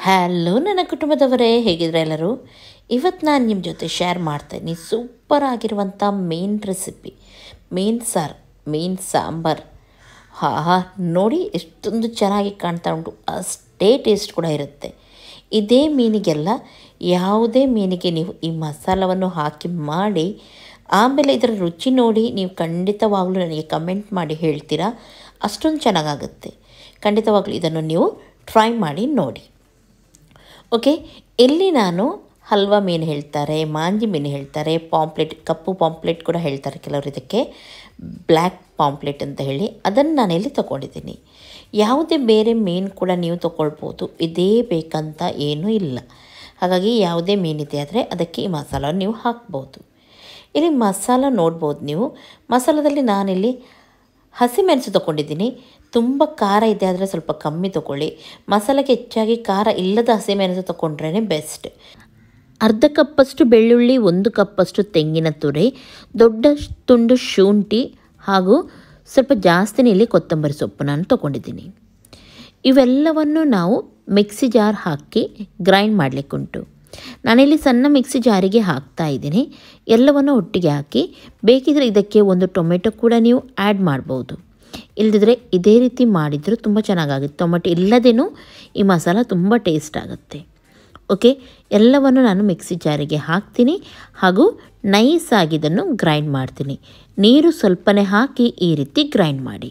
hello ನನ್ನ ಕುಟುಂಬದವರೇ ಹೇಗಿದ್ರೆ ಎಲ್ಲರೂ ಇವತ್ತು ನಾನು ನಿಮ್ಮ ಜೊತೆ ಶೇರ್ ಮಾಡ್ತಾಯಿದ್ದೀನಿ ಸೂಪರ್ ಆಗಿರುವಂಥ ಮೇನ್ ರೆಸಿಪಿ ಮೀನ್ ಸಾರು ಮೀನ್ ಸಾಂಬಾರ್ ಹಾ ಹಾ ನೋಡಿ ಎಷ್ಟೊಂದು ಚೆನ್ನಾಗಿ ಕಾಣ್ತಾ ಉಂಟು ಅಷ್ಟೇ ಟೇಸ್ಟ್ ಕೂಡ ಇರುತ್ತೆ ಇದೇ ಮೀನಿಗೆಲ್ಲ ಯಾವುದೇ ಮೀನಿಗೆ ನೀವು ಈ ಮಸಾಲವನ್ನು ಹಾಕಿ ಮಾಡಿ ಆಮೇಲೆ ಇದರ ರುಚಿ ನೋಡಿ ನೀವು ಖಂಡಿತವಾಗ್ಲೂ ನನಗೆ ಕಮೆಂಟ್ ಮಾಡಿ ಹೇಳ್ತೀರಾ ಅಷ್ಟೊಂದು ಚೆನ್ನಾಗಾಗುತ್ತೆ ಖಂಡಿತವಾಗ್ಲೂ ಇದನ್ನು ನೀವು ಟ್ರೈ ಮಾಡಿ ನೋಡಿ ಓಕೆ ಇಲ್ಲಿ ನಾನು ಹಲ್ವಾ ಮೀನು ಹೇಳ್ತಾರೆ ಮಾಂಜಿ ಮೀನು ಹೇಳ್ತಾರೆ ಪಾಂಪ್ಲೆಟ್ ಕಪ್ಪು ಪಾಂಪ್ಲೆಟ್ ಕೂಡ ಹೇಳ್ತಾರೆ ಕೆಲವರು ಇದಕ್ಕೆ ಬ್ಲ್ಯಾಕ್ ಪಾಂಪ್ಲೆಟ್ ಅಂತ ಹೇಳಿ ಅದನ್ನು ನಾನಿಲ್ಲಿ ತೊಗೊಂಡಿದ್ದೀನಿ ಯಾವುದೇ ಬೇರೆ ಮೀನು ಕೂಡ ನೀವು ತೊಗೊಳ್ಬೋದು ಇದೇ ಬೇಕಂತ ಏನೂ ಇಲ್ಲ ಹಾಗಾಗಿ ಯಾವುದೇ ಮೀನಿದೆ ಆದರೆ ಅದಕ್ಕೆ ಈ ಮಸಾಲ ನೀವು ಹಾಕ್ಬೋದು ಇಲ್ಲಿ ಮಸಾಲ ನೋಡ್ಬೋದು ನೀವು ಮಸಾಲದಲ್ಲಿ ನಾನಿಲ್ಲಿ ಹಸಿಮೆಣಸು ತೊಗೊಂಡಿದ್ದೀನಿ ತುಂಬ ಖಾರ ಇದೆ ಆದರೆ ಸ್ವಲ್ಪ ಕಮ್ಮಿ ತೊಗೊಳ್ಳಿ ಮಸಾಲೆಗೆ ಹೆಚ್ಚಾಗಿ ಖಾರ ಇಲ್ಲದ ಹಸಿಮೆಣಸು ತೊಗೊಂಡ್ರೇ ಬೆಸ್ಟ್ ಅರ್ಧ ಕಪ್ಪಷ್ಟು ಬೆಳ್ಳುಳ್ಳಿ ಒಂದು ಕಪ್ಪಷ್ಟು ತೆಂಗಿನ ತುರಿ ದೊಡ್ಡ ತುಂಡು ಶುಂಠಿ ಹಾಗೂ ಸ್ವಲ್ಪ ಜಾಸ್ತಿನೇ ಇಲ್ಲಿ ಕೊತ್ತಂಬರಿ ಸೊಪ್ಪು ನಾನು ತೊಗೊಂಡಿದ್ದೀನಿ ಇವೆಲ್ಲವನ್ನು ನಾವು ಮಿಕ್ಸಿ ಜಾರ್ ಹಾಕಿ ಗ್ರೈಂಡ್ ಮಾಡಲಿಕ್ಕುಂಟು ನಾನಿಲ್ಲಿ ಸಣ್ಣ ಮಿಕ್ಸಿ ಜಾರಿಗೆ ಹಾಕ್ತಾ ಇದ್ದೀನಿ ಎಲ್ಲವನ್ನು ಒಟ್ಟಿಗೆ ಹಾಕಿ ಬೇಕಿದ್ರೆ ಇದಕ್ಕೆ ಒಂದು ಟೊಮೆಟೊ ಕೂಡ ನೀವು ಆ್ಯಡ್ ಮಾಡ್ಬೋದು ಇಲ್ಲದಿದ್ದರೆ ಇದೇ ರೀತಿ ಮಾಡಿದರೂ ತುಂಬ ಚೆನ್ನಾಗಾಗುತ್ತೆ ಟೊಮೆಟೊ ಇಲ್ಲದೇನೂ ಈ ಮಸಾಲ ತುಂಬ ಟೇಸ್ಟ್ ಆಗುತ್ತೆ ಓಕೆ ಎಲ್ಲವನ್ನು ನಾನು ಮಿಕ್ಸಿ ಜಾರಿಗೆ ಹಾಕ್ತೀನಿ ಹಾಗೂ ನೈಸ್ ಆಗಿದ್ದನ್ನು ಗ್ರೈಂಡ್ ಮಾಡ್ತೀನಿ ನೀರು ಸ್ವಲ್ಪನೇ ಹಾಕಿ ಈ ರೀತಿ ಗ್ರೈಂಡ್ ಮಾಡಿ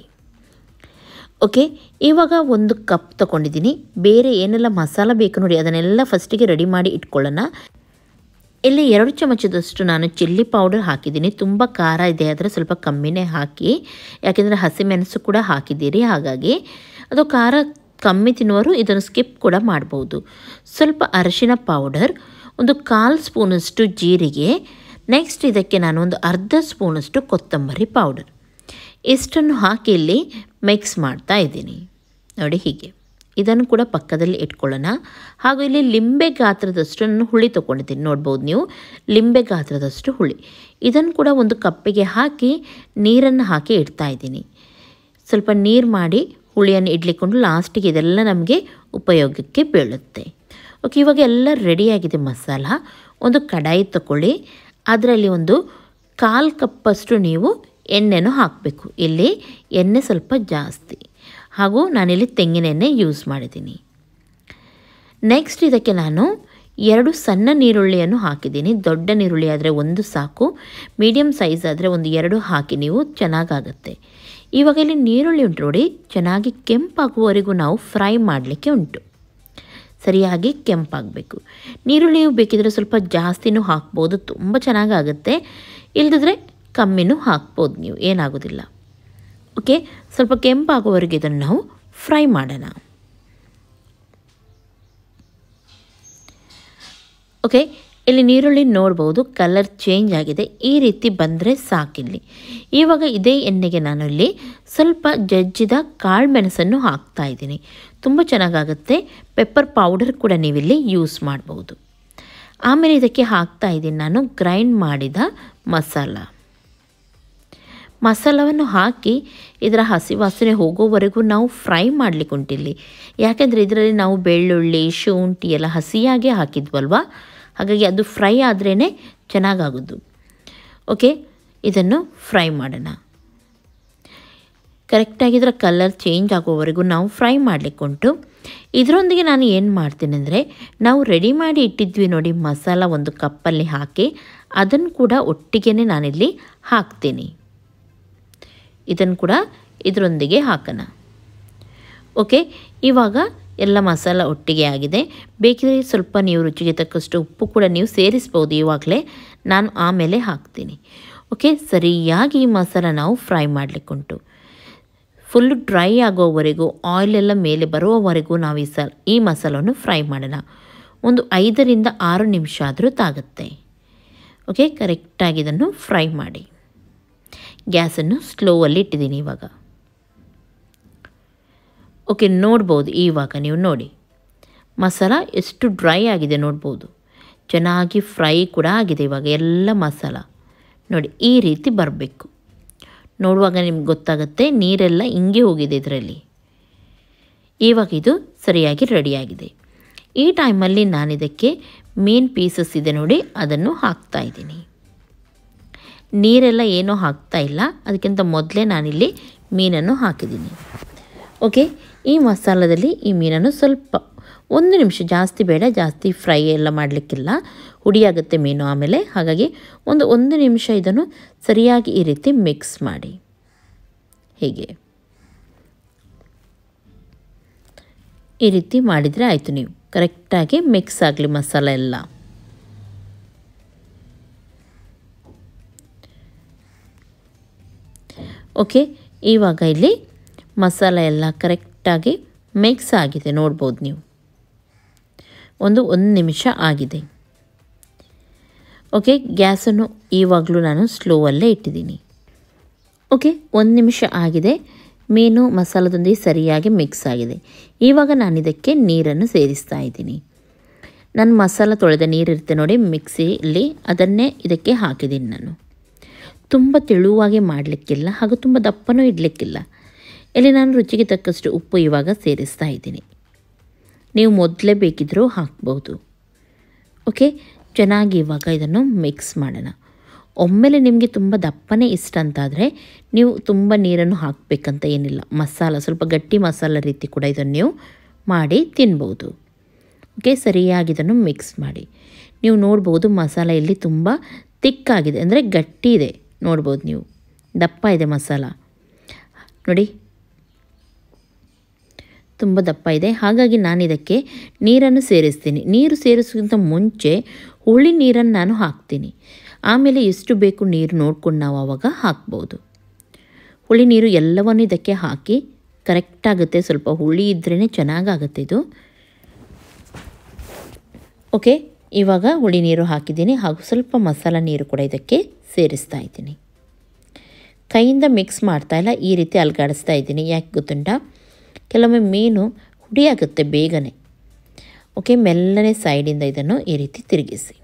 ಓಕೆ ಇವಾಗ ಒಂದು ಕಪ್ ತೊಗೊಂಡಿದ್ದೀನಿ ಬೇರೆ ಏನೆಲ್ಲ ಮಸಾಲ ಬೇಕು ನೋಡಿ ಅದನ್ನೆಲ್ಲ ಫಸ್ಟಿಗೆ ರೆಡಿ ಮಾಡಿ ಇಟ್ಕೊಳ್ಳೋಣ ಇಲ್ಲಿ ಎರಡು ಚಮಚದಷ್ಟು ನಾನು ಚಿಲ್ಲಿ ಪೌಡರ್ ಹಾಕಿದ್ದೀನಿ ತುಂಬ ಖಾರ ಇದೆ ಆದರೆ ಸ್ವಲ್ಪ ಕಮ್ಮಿನೇ ಹಾಕಿ ಯಾಕೆಂದರೆ ಹಸಿಮೆಣಸು ಕೂಡ ಹಾಕಿದ್ದೀರಿ ಹಾಗಾಗಿ ಅದು ಖಾರ ಕಮ್ಮಿ ತಿನ್ನುವರು ಇದನ್ನು ಸ್ಕಿಪ್ ಕೂಡ ಮಾಡ್ಬೋದು ಸ್ವಲ್ಪ ಅರಿಶಿನ ಪೌಡರ್ ಒಂದು ಕಾಲು ಸ್ಪೂನಷ್ಟು ಜೀರಿಗೆ ನೆಕ್ಸ್ಟ್ ಇದಕ್ಕೆ ನಾನು ಒಂದು ಅರ್ಧ ಸ್ಪೂನಷ್ಟು ಕೊತ್ತಂಬರಿ ಪೌಡರ್ ಇಷ್ಟನ್ನು ಹಾಕಿ ಇಲ್ಲಿ ಮಿಕ್ಸ್ ಮಾಡ್ತಾ ಇದ್ದೀನಿ ನೋಡಿ ಹೀಗೆ ಇದನ್ನು ಕೂಡ ಪಕ್ಕದಲ್ಲಿ ಇಟ್ಕೊಳ್ಳೋಣ ಹಾಗೂ ಇಲ್ಲಿ ಲಿಂಬೆ ಗಾತ್ರದಷ್ಟು ನಾನು ಹುಳಿ ತೊಗೊಂಡಿದ್ದೀನಿ ನೋಡ್ಬೋದು ನೀವು ಲಿಂಬೆ ಗಾತ್ರದಷ್ಟು ಹುಳಿ ಇದನ್ನು ಕೂಡ ಒಂದು ಕಪ್ಪಿಗೆ ಹಾಕಿ ನೀರನ್ನು ಹಾಕಿ ಇಡ್ತಾ ಇದ್ದೀನಿ ಸ್ವಲ್ಪ ನೀರು ಮಾಡಿ ಹುಳಿಯನ್ನು ಇಡ್ಲಿಕ್ಕೊಂಡು ಲಾಸ್ಟಿಗೆ ಇದೆಲ್ಲ ನಮಗೆ ಉಪಯೋಗಕ್ಕೆ ಬೀಳುತ್ತೆ ಓಕೆ ಇವಾಗ ಎಲ್ಲ ರೆಡಿಯಾಗಿದೆ ಮಸಾಲ ಒಂದು ಕಡಾಯಿ ತಗೊಳ್ಳಿ ಅದರಲ್ಲಿ ಒಂದು ಕಾಲು ಕಪ್ಪಷ್ಟು ನೀವು ಎಣ್ಣೆನೂ ಹಾಕಬೇಕು ಇಲ್ಲಿ ಎಣ್ಣೆ ಸ್ವಲ್ಪ ಜಾಸ್ತಿ ಹಾಗೂ ನಾನಿಲ್ಲಿ ತೆಂಗಿನ ಎಣ್ಣೆ ಯೂಸ್ ಮಾಡಿದ್ದೀನಿ ನೆಕ್ಸ್ಟ್ ಇದಕ್ಕೆ ನಾನು ಎರಡು ಸಣ್ಣ ನೀರುಳ್ಳಿಯನ್ನು ಹಾಕಿದ್ದೀನಿ ದೊಡ್ಡ ನೀರುಳ್ಳಿ ಆದರೆ ಒಂದು ಸಾಕು ಮೀಡಿಯಮ್ ಸೈಜ್ ಆದರೆ ಒಂದು ಎರಡು ಹಾಕಿ ನೀವು ಚೆನ್ನಾಗಾಗುತ್ತೆ ಇವಾಗ ಇಲ್ಲಿ ನೀರುಳ್ಳಿ ಉಂಟು ನೋಡಿ ಚೆನ್ನಾಗಿ ಕೆಂಪಾಗುವವರೆಗೂ ನಾವು ಫ್ರೈ ಮಾಡಲಿಕ್ಕೆ ಉಂಟು ಸರಿಯಾಗಿ ಕೆಂಪಾಗಬೇಕು ನೀರುಳ್ಳಿಯು ಬೇಕಿದ್ರೆ ಸ್ವಲ್ಪ ಜಾಸ್ತಿನೂ ಹಾಕ್ಬೋದು ತುಂಬ ಚೆನ್ನಾಗಾಗುತ್ತೆ ಇಲ್ಲದಿದ್ರೆ ಕಮ್ಮಿನೂ ಹಾಕ್ಬೋದು ನೀವು ಏನಾಗೋದಿಲ್ಲ ಓಕೆ ಸ್ವಲ್ಪ ಕೆಂಪಾಗುವವರೆಗೆ ಇದನ್ನು ನಾವು ಫ್ರೈ ಮಾಡೋಣ ಓಕೆ ಇಲ್ಲಿ ನೀರುಳ್ಳಿ ನೋಡ್ಬೋದು ಕಲರ್ ಚೇಂಜ್ ಆಗಿದೆ ಈ ರೀತಿ ಬಂದರೆ ಸಾಕಿಲ್ಲಿ ಇವಾಗ ಇದೇ ಎಣ್ಣೆಗೆ ನಾನು ಇಲ್ಲಿ ಸ್ವಲ್ಪ ಜಜ್ಜಿದ ಕಾಳು ಮೆಣಸನ್ನು ಹಾಕ್ತಾ ಇದ್ದೀನಿ ತುಂಬ ಚೆನ್ನಾಗಾಗುತ್ತೆ ಪೆಪ್ಪರ್ ಪೌಡರ್ ಕೂಡ ನೀವಿಲ್ಲಿ ಯೂಸ್ ಮಾಡ್ಬೋದು ಆಮೇಲೆ ಇದಕ್ಕೆ ಹಾಕ್ತಾ ಇದ್ದೀನಿ ನಾನು ಗ್ರೈಂಡ್ ಮಾಡಿದ ಮಸಾಲ ಮಸಾಲವನ್ನು ಹಾಕಿ ಇದರ ಹಸಿ ವಾಸನೆ ಹೋಗೋವರೆಗೂ ನಾವು ಫ್ರೈ ಮಾಡಲಿಕ್ಕೆ ಉಂಟಿಲ್ಲಿ ಯಾಕೆಂದರೆ ಇದರಲ್ಲಿ ನಾವು ಬೆಳ್ಳುಳ್ಳಿ ಶುಂಠಿ ಎಲ್ಲ ಹಸಿಯಾಗೆ ಹಾಕಿದ್ವಲ್ವ ಹಾಗಾಗಿ ಅದು ಫ್ರೈ ಆದ್ರೇ ಚೆನ್ನಾಗಾಗೋದು ಓಕೆ ಇದನ್ನು ಫ್ರೈ ಮಾಡೋಣ ಕರೆಕ್ಟಾಗಿ ಇದರ ಕಲರ್ ಚೇಂಜ್ ಆಗೋವರೆಗೂ ನಾವು ಫ್ರೈ ಮಾಡಲಿಕ್ಕುಂಟು ಇದರೊಂದಿಗೆ ನಾನು ಏನು ಮಾಡ್ತೀನಿ ಅಂದರೆ ನಾವು ರೆಡಿ ಮಾಡಿ ಇಟ್ಟಿದ್ವಿ ನೋಡಿ ಮಸಾಲ ಒಂದು ಕಪ್ಪಲ್ಲಿ ಹಾಕಿ ಅದನ್ನು ಕೂಡ ಒಟ್ಟಿಗೆ ನಾನಿಲ್ಲಿ ಹಾಕ್ತೀನಿ ಇದನ್ನು ಕೂಡ ಇದರೊಂದಿಗೆ ಹಾಕೋಣ ಓಕೆ ಇವಾಗ ಎಲ್ಲ ಮಸಾಲ ಒಟ್ಟಿಗೆ ಆಗಿದೆ ಬೇಕಿದ್ರೆ ಸ್ವಲ್ಪ ನೀವು ರುಚಿಗೆ ತಕ್ಕಷ್ಟು ಉಪ್ಪು ಕೂಡ ನೀವು ಸೇರಿಸ್ಬೋದು ಇವಾಗಲೇ ನಾನು ಆಮೇಲೆ ಹಾಕ್ತೀನಿ ಓಕೆ ಸರಿಯಾಗಿ ಈ ಮಸಾಲ ನಾವು ಫ್ರೈ ಮಾಡಲಿಕ್ಕುಂಟು ಫುಲ್ ಡ್ರೈ ಆಗೋವರೆಗೂ ಆಯಿಲೆಲ್ಲ ಮೇಲೆ ಬರುವವರೆಗೂ ನಾವು ಈ ಸ ಈ ಮಸಾಲವನ್ನು ಫ್ರೈ ಮಾಡೋಣ ಒಂದು ಐದರಿಂದ ಆರು ನಿಮಿಷ ಆದರೂ ತಾಗುತ್ತೆ ಓಕೆ ಕರೆಕ್ಟಾಗಿ ಇದನ್ನು ಫ್ರೈ ಮಾಡಿ ಗ್ಯಾಸನ್ನು ಸ್ಲೋವಲ್ಲಿ ಇಟ್ಟಿದ್ದೀನಿ ಇವಾಗ ಓಕೆ ನೋಡ್ಬೋದು ಇವಾಗ ನೀವು ನೋಡಿ ಮಸಾಲ ಎಷ್ಟು ಡ್ರೈ ಆಗಿದೆ ನೋಡ್ಬೋದು ಚೆನ್ನಾಗಿ ಫ್ರೈ ಕೂಡ ಆಗಿದೆ ಇವಾಗ ಎಲ್ಲ ಮಸಾಲ ನೋಡಿ ಈ ರೀತಿ ಬರಬೇಕು ನೋಡುವಾಗ ನಿಮ್ಗೆ ಗೊತ್ತಾಗುತ್ತೆ ನೀರೆಲ್ಲ ಹಿಂಗೆ ಹೋಗಿದೆ ಇದರಲ್ಲಿ ಇವಾಗ ಇದು ಸರಿಯಾಗಿ ರೆಡಿಯಾಗಿದೆ ಈ ಟೈಮಲ್ಲಿ ನಾನು ಇದಕ್ಕೆ ಮೀನ್ ಪೀಸಸ್ ಇದೆ ನೋಡಿ ಅದನ್ನು ಹಾಕ್ತಾ ಇದ್ದೀನಿ ನೀರೆಲ್ಲ ಏನೂ ಹಾಕ್ತಾ ಇಲ್ಲ ಅದಕ್ಕಿಂತ ಮೊದಲೇ ನಾನಿಲ್ಲಿ ಮೀನನ್ನು ಹಾಕಿದ್ದೀನಿ ಓಕೆ ಈ ಮಸಾಲದಲ್ಲಿ ಈ ಮೀನನ್ನು ಸ್ವಲ್ಪ ಒಂದು ನಿಮಿಷ ಜಾಸ್ತಿ ಬೇಡ ಜಾಸ್ತಿ ಫ್ರೈ ಎಲ್ಲ ಮಾಡಲಿಕ್ಕಿಲ್ಲ ಹುಡಿಯಾಗುತ್ತೆ ಮೀನು ಆಮೇಲೆ ಹಾಗಾಗಿ ಒಂದು ಒಂದು ನಿಮಿಷ ಇದನ್ನು ಸರಿಯಾಗಿ ಈ ರೀತಿ ಮಿಕ್ಸ್ ಮಾಡಿ ಹೀಗೆ ಈ ರೀತಿ ಮಾಡಿದರೆ ಆಯಿತು ನೀವು ಕರೆಕ್ಟಾಗಿ ಮಿಕ್ಸ್ ಆಗಲಿ ಮಸಾಲ ಎಲ್ಲ ಓಕೆ ಇವಾಗ ಇಲ್ಲಿ ಮಸಾಲ ಎಲ್ಲ ಕರೆಕ್ಟಾಗಿ ಮಿಕ್ಸ್ ಆಗಿದೆ ನೋಡ್ಬೋದು ನೀವು ಒಂದು ಒಂದು ನಿಮಿಷ ಆಗಿದೆ ಓಕೆ ಗ್ಯಾಸನ್ನು ಇವಾಗಲೂ ನಾನು ಸ್ಲೋವಲ್ಲೇ ಇಟ್ಟಿದ್ದೀನಿ ಓಕೆ ಒಂದು ನಿಮಿಷ ಆಗಿದೆ ಮೀನು ಮಸಾಲದೊಂದಿಗೆ ಸರಿಯಾಗಿ ಮಿಕ್ಸ್ ಆಗಿದೆ ಇವಾಗ ನಾನು ಇದಕ್ಕೆ ನೀರನ್ನು ಸೇರಿಸ್ತಾ ಇದ್ದೀನಿ ನನ್ನ ಮಸಾಲ ತೊಳೆದ ನೀರಿರುತ್ತೆ ನೋಡಿ ಮಿಕ್ಸಿಲಿ ಅದನ್ನೇ ಇದಕ್ಕೆ ಹಾಕಿದ್ದೀನಿ ನಾನು ತುಂಬ ತೆಳುವಾಗಿ ಮಾಡಲಿಕ್ಕಿಲ್ಲ ಹಾಗೂ ತುಂಬ ದಪ್ಪನೂ ಇಡಲಿಕ್ಕಿಲ್ಲ ಇಲ್ಲಿ ನಾನು ರುಚಿಗೆ ತಕ್ಕಷ್ಟು ಉಪ್ಪು ಇವಾಗ ಸೇರಿಸ್ತಾ ಇದ್ದೀನಿ ನೀವು ಮೊದಲೇ ಬೇಕಿದ್ದರೂ ಹಾಕ್ಬೋದು ಓಕೆ ಚೆನ್ನಾಗಿ ಇವಾಗ ಇದನ್ನು ಮಿಕ್ಸ್ ಮಾಡೋಣ ಒಮ್ಮೆಲೆ ನಿಮಗೆ ತುಂಬ ದಪ್ಪನೇ ಇಷ್ಟ ಅಂತಾದರೆ ನೀವು ತುಂಬ ನೀರನ್ನು ಹಾಕಬೇಕಂತ ಏನಿಲ್ಲ ಮಸಾಲ ಸ್ವಲ್ಪ ಗಟ್ಟಿ ಮಸಾಲ ರೀತಿ ಕೂಡ ಇದನ್ನು ನೀವು ಮಾಡಿ ತಿನ್ಬೋದು ಓಕೆ ಸರಿಯಾಗಿ ಇದನ್ನು ಮಿಕ್ಸ್ ಮಾಡಿ ನೀವು ನೋಡ್ಬೋದು ಮಸಾಲ ಇಲ್ಲಿ ತುಂಬ ತಿಕ್ಕಾಗಿದೆ ಅಂದರೆ ಗಟ್ಟಿ ಇದೆ ನೋಡ್ಬೋದು ನೀವು ದಪ್ಪ ಇದೆ ಮಸಾಲ ನೋಡಿ ತುಂಬ ದಪ್ಪ ಇದೆ ಹಾಗಾಗಿ ನಾನು ಇದಕ್ಕೆ ನೀರನ್ನು ಸೇರಿಸ್ತೀನಿ ನೀರು ಸೇರಿಸೋಕ್ಕಿಂತ ಮುಂಚೆ ಹುಳಿ ನೀರನ್ನು ನಾನು ಹಾಕ್ತೀನಿ ಆಮೇಲೆ ಎಷ್ಟು ಬೇಕು ನೀರು ನೋಡ್ಕೊಂಡು ನಾವು ಆವಾಗ ಹಾಕ್ಬೋದು ಹುಳಿ ನೀರು ಎಲ್ಲವನ್ನು ಇದಕ್ಕೆ ಹಾಕಿ ಕರೆಕ್ಟಾಗುತ್ತೆ ಸ್ವಲ್ಪ ಹುಳಿ ಇದ್ರೇ ಚೆನ್ನಾಗಾಗುತ್ತೆ ಇದು ಓಕೆ ಇವಾಗ ಹುಳಿ ನೀರು ಹಾಕಿದ್ದೀನಿ ಹಾಗೂ ಸ್ವಲ್ಪ ಮಸಾಲ ನೀರು ಕೂಡ ಇದಕ್ಕೆ ಸೇರಿಸ್ತಾ ಇದ್ದೀನಿ ಕೈಯಿಂದ ಮಿಕ್ಸ್ ಮಾಡ್ತಾ ಇಲ್ಲ ಈ ರೀತಿ ಅಲ್ಗಾಡಿಸ್ತಾ ಇದ್ದೀನಿ ಯಾಕೆ ಗೊತ್ತುಂಟಾ ಕೆಲವೊಮ್ಮೆ ಮೀನು ಹುಡಿಯಾಗುತ್ತೆ ಬೇಗನೆ ಓಕೆ ಮೆಲ್ಲನೆ ಸೈಡಿಂದ ಇದನ್ನು ಈ ರೀತಿ ತಿರುಗಿಸಿ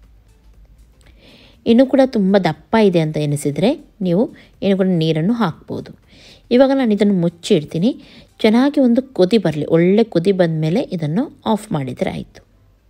ಇನ್ನೂ ಕೂಡ ತುಂಬ ದಪ್ಪ ಇದೆ ಅಂತ ಎನಿಸಿದರೆ ನೀವು ಇನ್ನೂ ಕೂಡ ನೀರನ್ನು ಹಾಕ್ಬೋದು ಇವಾಗ ನಾನು ಇದನ್ನು ಮುಚ್ಚಿಡ್ತೀನಿ ಚೆನ್ನಾಗಿ ಒಂದು ಕುದಿ ಬರಲಿ ಒಳ್ಳೆ ಕುದಿ ಬಂದ ಮೇಲೆ ಇದನ್ನು ಆಫ್ ಮಾಡಿದರೆ ಆಯಿತು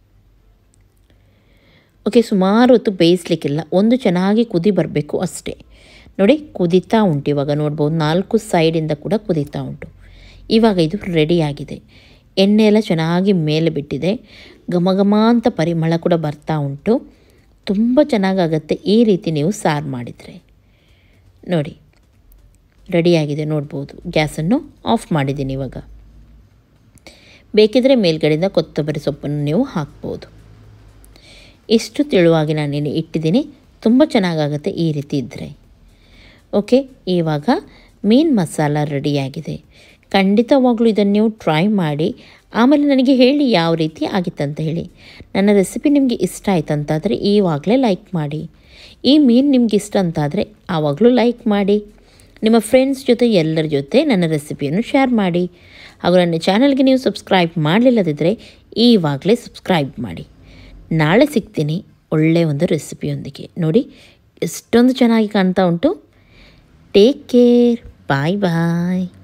ಓಕೆ ಸುಮಾರು ಹೊತ್ತು ಬೇಯಿಸ್ಲಿಕ್ಕಿಲ್ಲ ಒಂದು ಚೆನ್ನಾಗಿ ಕುದಿ ಬರಬೇಕು ಅಷ್ಟೇ ನೋಡಿ ಕುದೀತಾ ಉಂಟು ಇವಾಗ ನೋಡ್ಬೋದು ನಾಲ್ಕು ಸೈಡಿಂದ ಕೂಡ ಕುದೀತಾ ಉಂಟು ಇವಾಗ ಇದು ರೆಡಿಯಾಗಿದೆ ಎಣ್ಣೆ ಎಲ್ಲ ಚೆನ್ನಾಗಿ ಮೇಲೆ ಬಿಟ್ಟಿದೆ ಘಮ ಘಮ ಅಂತ ಪರಿಮಳ ಕೂಡ ಬರ್ತಾ ಉಂಟು ತುಂಬ ಚೆನ್ನಾಗಾಗತ್ತೆ ಈ ರೀತಿ ನೀವು ಸಾರು ಮಾಡಿದರೆ ನೋಡಿ ರೆಡಿಯಾಗಿದೆ ನೋಡ್ಬೋದು ಗ್ಯಾಸನ್ನು ಆಫ್ ಮಾಡಿದ್ದೀನಿ ಇವಾಗ ಬೇಕಿದ್ರೆ ಮೇಲ್ಗಡೆಯಿಂದ ಕೊತ್ತಂಬರಿ ಸೊಪ್ಪನ್ನು ನೀವು ಹಾಕ್ಬೋದು ಇಷ್ಟು ತೆಳುವಾಗಿ ನಾನೇನು ಇಟ್ಟಿದ್ದೀನಿ ತುಂಬ ಚೆನ್ನಾಗಾಗುತ್ತೆ ಈ ರೀತಿ ಇದ್ದರೆ ಓಕೆ ಇವಾಗ ಮೀನು ಮಸಾಲ ರೆಡಿಯಾಗಿದೆ ಖಂಡಿತವಾಗ್ಲೂ ಇದನ್ನು ನೀವು ಟ್ರೈ ಮಾಡಿ ಆಮೇಲೆ ನನಗೆ ಹೇಳಿ ಯಾವ ರೀತಿ ಆಗಿತ್ತಂತ ಹೇಳಿ ನನ್ನ ರೆಸಿಪಿ ನಿಮಗೆ ಇಷ್ಟ ಆಯ್ತಂತಾದರೆ ಈವಾಗಲೇ ಲೈಕ್ ಮಾಡಿ ಈ ಮೀನು ನಿಮ್ಗೆ ಇಷ್ಟ ಅಂತಾದರೆ ಆವಾಗಲೂ ಲೈಕ್ ಮಾಡಿ ನಿಮ್ಮ ಫ್ರೆಂಡ್ಸ್ ಜೊತೆ ಎಲ್ಲರ ಜೊತೆ ನನ್ನ ರೆಸಿಪಿಯನ್ನು ಶೇರ್ ಮಾಡಿ ಹಾಗೂ ನನ್ನ ಚಾನಲ್ಗೆ ನೀವು ಸಬ್ಸ್ಕ್ರೈಬ್ ಮಾಡಲಿಲ್ಲದಿದ್ದರೆ ಈವಾಗಲೇ ಸಬ್ಸ್ಕ್ರೈಬ್ ಮಾಡಿ ನಾಳೆ ಸಿಗ್ತೀನಿ ಒಳ್ಳೆಯ ಒಂದು ರೆಸಿಪಿಯೊಂದಿಗೆ ನೋಡಿ ಎಷ್ಟೊಂದು ಚೆನ್ನಾಗಿ ಕಾಣ್ತಾ ಉಂಟು ಟೇಕ್ ಕೇರ್ ಬಾಯ್ ಬಾಯ್